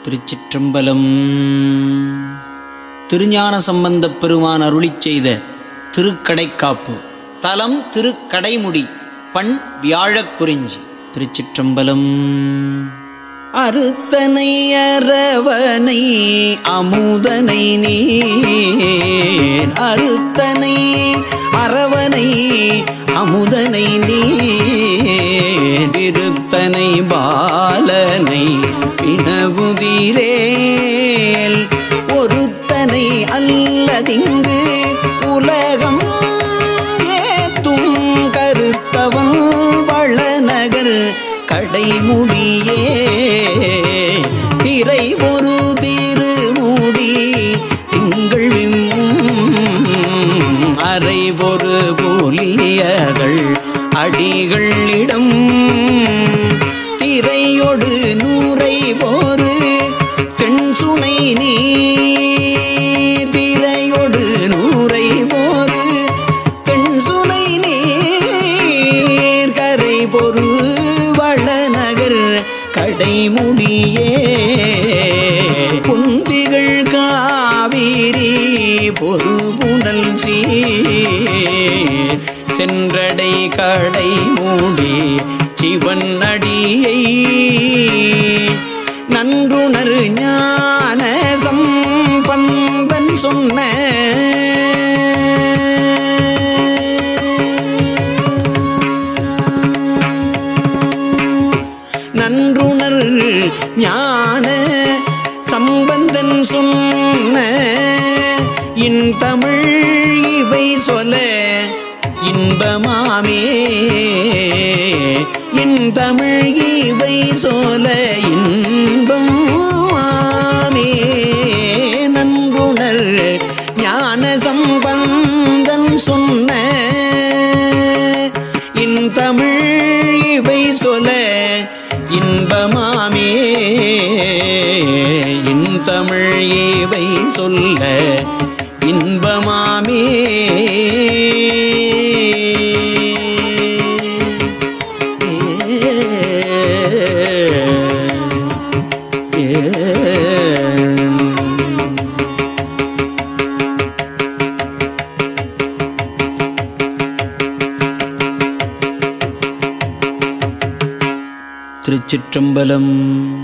திருச்சிற்றம்பலம் திருஞான சம்பந்தப் பெருமான் அருளிச் செய்த திருக்கடைக்காப்பு தலம் திருக்கடைமுடி பண் வியாழக் குறிஞ்சி திருச்சிற்றம்பலம் அறுத்தனை அரவனை அமுதனை நீர் அறுத்தனை அரவனை அமுதனை நீர் திருத்தனை பாலனை வினவுதிரேல் ஒருத்தனை அல்லதிங்கு உலகம் ஏத்தும் கருத்தவன் வளநகர் கடைமுடியே திரை ஒரு திருமுடி திங்கள் விம்மும் அரை ஒரு புலியர்கள் அடிகளிடம் திரையொடு நூரை போரு தென்சுனை நீ திரையொடு நூரை போரு தென்சுனை நீர் கரை பொரு வளநகர் கடைமுடியே புந்திகள் காவிரி பொறு புனல் சீர் சென்றடை கடை மூடி சிவன் அடியை நன்றுணர் ஞான சம்பந்தன் சொன்ன நன்றுணர் ஞான சம்பந்தன் சொன்ன இன் தமிழ் இவை சொல்ல இன்பமாமே இன் தமிழ் இவை சொல்ல இன்பமாமே நன்றுணர் ஞான சம்பந்தன் சொன்ன இன் தமிழ் இவை சொல்ல இன்பமாமே இன் தமிழ் இவை சொல்ல இன்பமாமே திருச்சிற்றம்பலம்